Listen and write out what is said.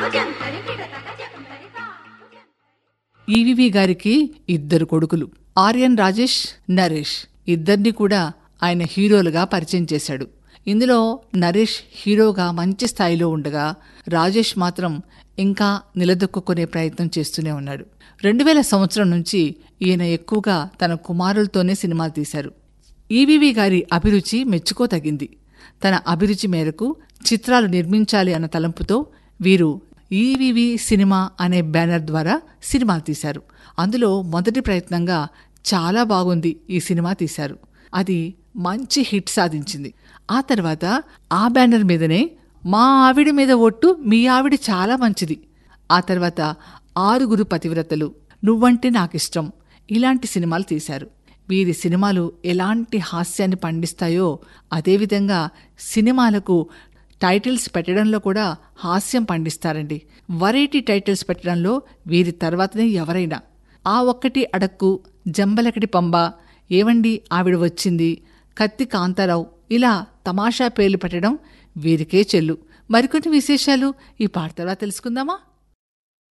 EVV గారికి ఇద్దరు కొడుకులు ఆర్యన్ రాజేష్ నరేష్ ఇద్దరిని కూడా ఆయన హీరోలుగా పరిచయం చేశాడు ఇందులో నరేష్ హీరోగా మంచి స్థాయిలో ఉండగా రాజేష్ మాత్రం ఇంకా నిలదొక్కునే ప్రయత్నం చేస్తూనే ఉన్నాడు రెండు వేల సంవత్సరం నుంచి ఈయన ఎక్కువగా తన కుమారులతోనే సినిమాలు తీశారు ఈవివి గారి అభిరుచి మెచ్చుకోతగింది తన అభిరుచి మేరకు చిత్రాలు నిర్మించాలి అన్న తలంపుతో వీరు ఈవివి సినిమా అనే బ్యానర్ ద్వారా సినిమాలు తీశారు అందులో మొదటి ప్రయత్నంగా చాలా బాగుంది ఈ సినిమా తీశారు అది మంచి హిట్ సాధించింది ఆ తర్వాత ఆ బ్యానర్ మీదనే మా ఆవిడ మీద ఒట్టు మీ ఆవిడ చాలా మంచిది ఆ తర్వాత ఆరుగురు పతివ్రతలు నువ్వంటే నాకిష్టం ఇలాంటి సినిమాలు తీశారు వీరి సినిమాలు ఎలాంటి హాస్యాన్ని పండిస్తాయో అదేవిధంగా సినిమాలకు టైటిల్స్ పెట్టడంలో కూడా హాస్యం పండిస్తారండి వెరైటీ టైటిల్స్ పెట్టడంలో వీరి తర్వాతనే ఎవరైనా ఆ ఒక్కటి అడక్కు జంబలకటి పంబ ఏవండి ఆవిడ వచ్చింది కత్తి కాంతారావు ఇలా తమాషా పేర్లు పెట్టడం వీరికే చెల్లు మరికొన్ని విశేషాలు ఈ పాట తర్వాత తెలుసుకుందామా